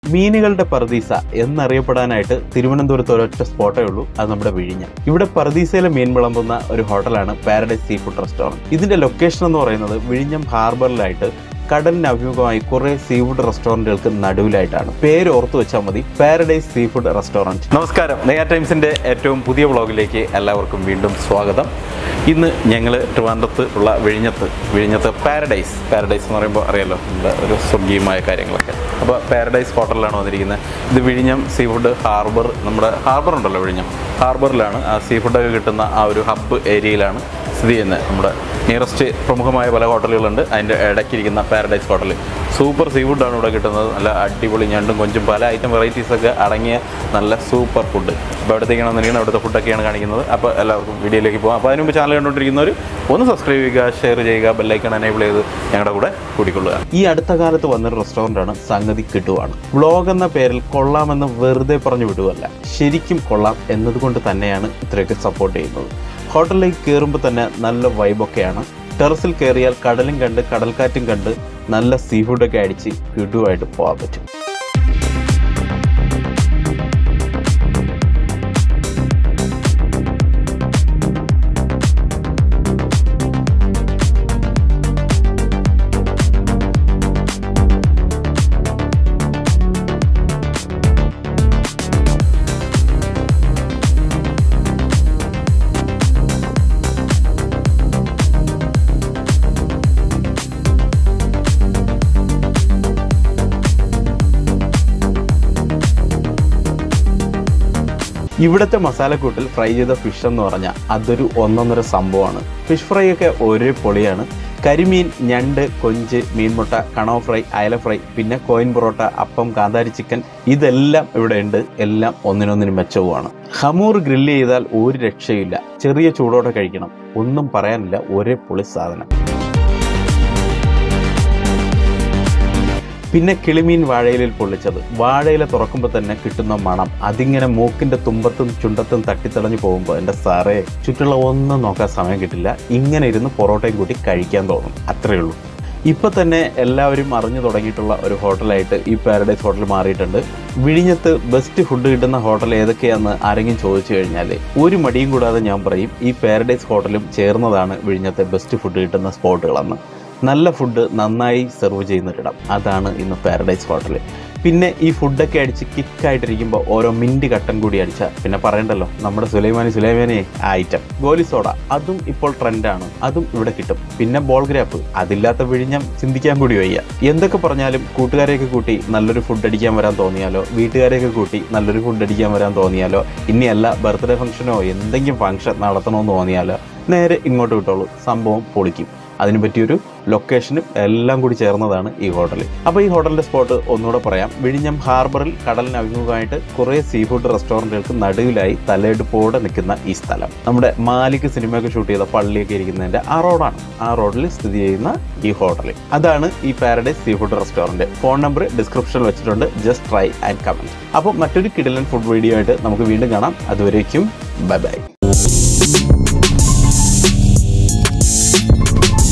മീനുകളുടെ പർദീസ എന്നറിയപ്പെടാനായിട്ട് തിരുവനന്തപുരത്ത് ഒരൊറ്റ സ്പോട്ടേ ഉള്ളൂ അത് നമ്മുടെ വിഴിഞ്ഞം ഇവിടെ പർദീസയിലെ മീൻ വിളമ്പുന്ന ഒരു ഹോട്ടലാണ് പാരഡൈസ് സീ ഫുഡ് റെസ്റ്റോറൻറ്റ് ഇതിന്റെ ലൊക്കേഷൻ എന്ന് പറയുന്നത് വിഴിഞ്ഞം ഹാർബറിലായിട്ട് കടലിന് അഭിമുഖമായി കുറെ സീ ഫുഡ് റെസ്റ്റോറൻറ്റുകൾക്ക് നടുവിലായിട്ടാണ് പേര് ഓർത്തു വെച്ചാൽ മതി പാരഡൈസ് സീ ഫുഡ് റെസ്റ്റോറൻറ്റ് നമസ്കാരം നെയ്യാ ടൈംസിന്റെ ഏറ്റവും പുതിയ വ്ളോഗിലേക്ക് എല്ലാവർക്കും വീണ്ടും സ്വാഗതം ഇന്ന് ഞങ്ങൾ ട്രിവാൻഡ്രത്ത് ഉള്ള വിഴിഞ്ഞത്ത് വിഴിഞ്ഞത്ത് പാരഡൈസ് പാരഡൈസ് എന്ന് പറയുമ്പോൾ അറിയാലോ നമ്മുടെ ഒരു സ്വർഗീയമായ കാര്യങ്ങളൊക്കെ അപ്പോൾ പാരഡൈസ് ഹോട്ടലിലാണ് വന്നിരിക്കുന്നത് ഇത് വിഴിഞ്ഞം സീ ഫുഡ് ഹാർബർ നമ്മുടെ ഹാർബർ ഉണ്ടല്ലോ വിഴിഞ്ഞം ഹാർബറിലാണ് ആ സീ ഫുഡൊക്കെ കിട്ടുന്ന ആ ഒരു ഹബ്ബ് ഏരിയയിലാണ് സ്ഥിതി ചെയ്യുന്നത് നമ്മുടെ നിയറസ്റ്റ് പ്രമുഖമായ പല ഹോട്ടലുകളുണ്ട് അതിൻ്റെ ഇടയ്ക്കിരിക്കുന്ന പാരഡൈസ് ഹോട്ടൽ സൂപ്പർ സീ ഫുഡാണ് ഇവിടെ കിട്ടുന്നത് നല്ല അടിപൊളി ഞണ്ടും കൊഞ്ചും പല ഐറ്റം വെറൈറ്റീസ് ഒക്കെ അടങ്ങിയ നല്ല സൂപ്പർ ഫുഡ് അപ്പോൾ അവിടത്തേക്കാണ് വന്നിരിക്കുന്നത് അവിടുത്തെ ഫുഡൊക്കെയാണ് കാണിക്കുന്നത് അപ്പോൾ എല്ലാവർക്കും വീഡിയോയിലേക്ക് പോകാം അപ്പോൾ അതിന് മുമ്പ് ചാനൽ കണ്ടുകൊണ്ടിരിക്കുന്നവർ ഒന്ന് സബ്സ്ക്രൈബ് ചെയ്യുക ഷെയർ ചെയ്യുക ബെല്ലൈക്കൺ എനേബിൾ ചെയ്ത് ഞങ്ങളുടെ കൂടെ കൂടിക്കൊള്ളുക ഈ അടുത്ത കാലത്ത് വന്നൊരു റെസ്റ്റോറൻ്റാണ് സംഗതി കിട്ടുവാണ് വ്ളോഗ് എന്ന പേരിൽ കൊള്ളാമെന്ന് വെറുതെ പറഞ്ഞു വിടുവല്ല ശരിക്കും കൊള്ളാം എന്നതുകൊണ്ട് തന്നെയാണ് ഇത്രയൊക്കെ സപ്പോർട്ട് ചെയ്യുന്നത് ഹോട്ടലിലേക്ക് കയറുമ്പോൾ തന്നെ നല്ല വൈബൊക്കെയാണ് ടെറസിൽ കയറിയാൽ കടലും കണ്ട് കടൽക്കാറ്റും കണ്ട് നല്ല സീ ഫുഡൊക്കെ അടിച്ച് കിടുവായിട്ട് പോകാൻ പറ്റും ഇവിടുത്തെ മസാലക്കൂട്ടിൽ ഫ്രൈ ചെയ്ത ഫിഷ് എന്ന് പറഞ്ഞാൽ അതൊരു ഒന്നൊന്നര സംഭവമാണ് ഫിഷ് ഫ്രൈ ഒക്കെ ഒരേ പൊളിയാണ് കരിമീൻ ഞണ്ട് കൊഞ്ച് മീൻമുട്ട കണോ ഫ്രൈ അയല ഫ്രൈ പിന്നെ കോയിൻ പൊറോട്ട അപ്പം കാന്താരി ചിക്കൻ ഇതെല്ലാം ഇവിടെ ഉണ്ട് എല്ലാം ഒന്നിനൊന്നിന് മെച്ചവുമാണ് ഹമൂർ ഗ്രില്ല് ചെയ്താൽ ഒരു രക്ഷയില്ല ചെറിയ ചൂടോടെ കഴിക്കണം ഒന്നും പറയാനില്ല ഒരേ പൊളി സാധനം പിന്നെ കിളിമീൻ വാഴയിലിൽ പൊള്ളിച്ചത് വാഴയില തുറക്കുമ്പോൾ തന്നെ കിട്ടുന്ന മണം അതിങ്ങനെ മൂക്കിന്റെ തുമ്പത്തും ചുണ്ടത്തും തട്ടിത്തടഞ്ഞു പോകുമ്പോൾ എൻ്റെ സാറേ ചുറ്റുള്ള ഒന്നും നോക്കാൻ സമയം കിട്ടില്ല ഇങ്ങനെ ഇരുന്ന് പൊറോട്ടയും കൂട്ടി കഴിക്കാൻ തോന്നും അത്രയേ ഉള്ളൂ ഇപ്പൊ തന്നെ എല്ലാവരും അറിഞ്ഞു തുടങ്ങിയിട്ടുള്ള ഒരു ഹോട്ടലായിട്ട് ഈ പാരഡൈസ് ഹോട്ടൽ മാറിയിട്ടുണ്ട് വിഴിഞ്ഞത്ത് ബെസ്റ്റ് ഫുഡ് കിട്ടുന്ന ഹോട്ടൽ ഏതൊക്കെയാണെന്ന് ആരെങ്കിലും ചോദിച്ചു കഴിഞ്ഞാൽ ഒരു മടിയും കൂടാതെ ഞാൻ പറയും ഈ പാരഡൈസ് ഹോട്ടലും ചേർന്നതാണ് വിഴിഞ്ഞത്തെ ബെസ്റ്റ് ഫുഡ് കിട്ടുന്ന സ്പോട്ടുകളെന്ന് നല്ല ഫുഡ് നന്നായി സെർവ് ചെയ്യുന്നൊരിടം അതാണ് ഇന്ന് പാരഡൈസ് ഹോട്ടൽ പിന്നെ ഈ ഫുഡൊക്കെ അടിച്ച് കിക്കായിട്ടിരിക്കുമ്പോൾ ഓരോ മിൻറ്റ് കട്ടൻ കൂടി അടിച്ചാൽ പിന്നെ പറയണ്ടല്ലോ നമ്മുടെ സുലൈമാനി സുലൈമാനി ആ ഐറ്റം ഗോലി സോഡ അതും ഇപ്പോൾ ട്രെൻഡാണ് അതും ഇവിടെ കിട്ടും പിന്നെ ബോൾ ഗ്രാപ്പ് അതില്ലാത്ത വിഴിഞ്ഞം ചിന്തിക്കാൻ കൂടി വയ്യ എന്തൊക്കെ പറഞ്ഞാലും കൂട്ടുകാരെയൊക്കെ കൂട്ടി നല്ലൊരു ഫുഡ് അടിക്കാൻ വരാൻ തോന്നിയാലോ വീട്ടുകാരെയൊക്കെ കൂട്ടി നല്ലൊരു ഫുഡ് അടിക്കാൻ വരാൻ തോന്നിയാലോ ഇനിയല്ല ബർത്ത്ഡേ ഫംഗ്ഷനോ എന്തെങ്കിലും ഫംഗ്ഷൻ നടത്തണമെന്ന് തോന്നിയാലോ നേരെ ഇങ്ങോട്ട് വിട്ടോളൂ സംഭവം പൊളിക്കും അതിന് പറ്റിയൊരു ലൊക്കേഷനും എല്ലാം കൂടി ചേർന്നതാണ് ഈ ഹോട്ടൽ അപ്പോൾ ഈ ഹോട്ടലിൻ്റെ സ്പോട്ട് ഒന്നുകൂടെ പറയാം വിഴിഞ്ഞം ഹാർബറിൽ കടലിന് അഭിമുഖമായിട്ട് കുറേ സീ ഫുഡ് റെസ്റ്റോറൻറ്റുകൾക്ക് നടുവിലായി തലയെടുപ്പോടെ നിൽക്കുന്ന ഈ സ്ഥലം നമ്മുടെ മാലിക് സിനിമയൊക്കെ ഷൂട്ട് ചെയ്ത പള്ളിയൊക്കെ ഇരിക്കുന്നതിൻ്റെ ആ റോഡാണ് ആ റോഡിൽ സ്ഥിതി ചെയ്യുന്ന ഈ ഹോട്ടൽ അതാണ് ഈ paradise sea food restaurant phone number ഡിസ്ക്രിപ്ഷനിൽ വെച്ചിട്ടുണ്ട് ജസ്റ്റ് ട്രൈ ആൻഡ് കമൻറ്റ് അപ്പോൾ മറ്റൊരു കിടിലൻ ഫുഡ് വീഡിയോ ആയിട്ട് നമുക്ക് വീണ്ടും കാണാം അതുവരേക്കും ബൈ ബൈ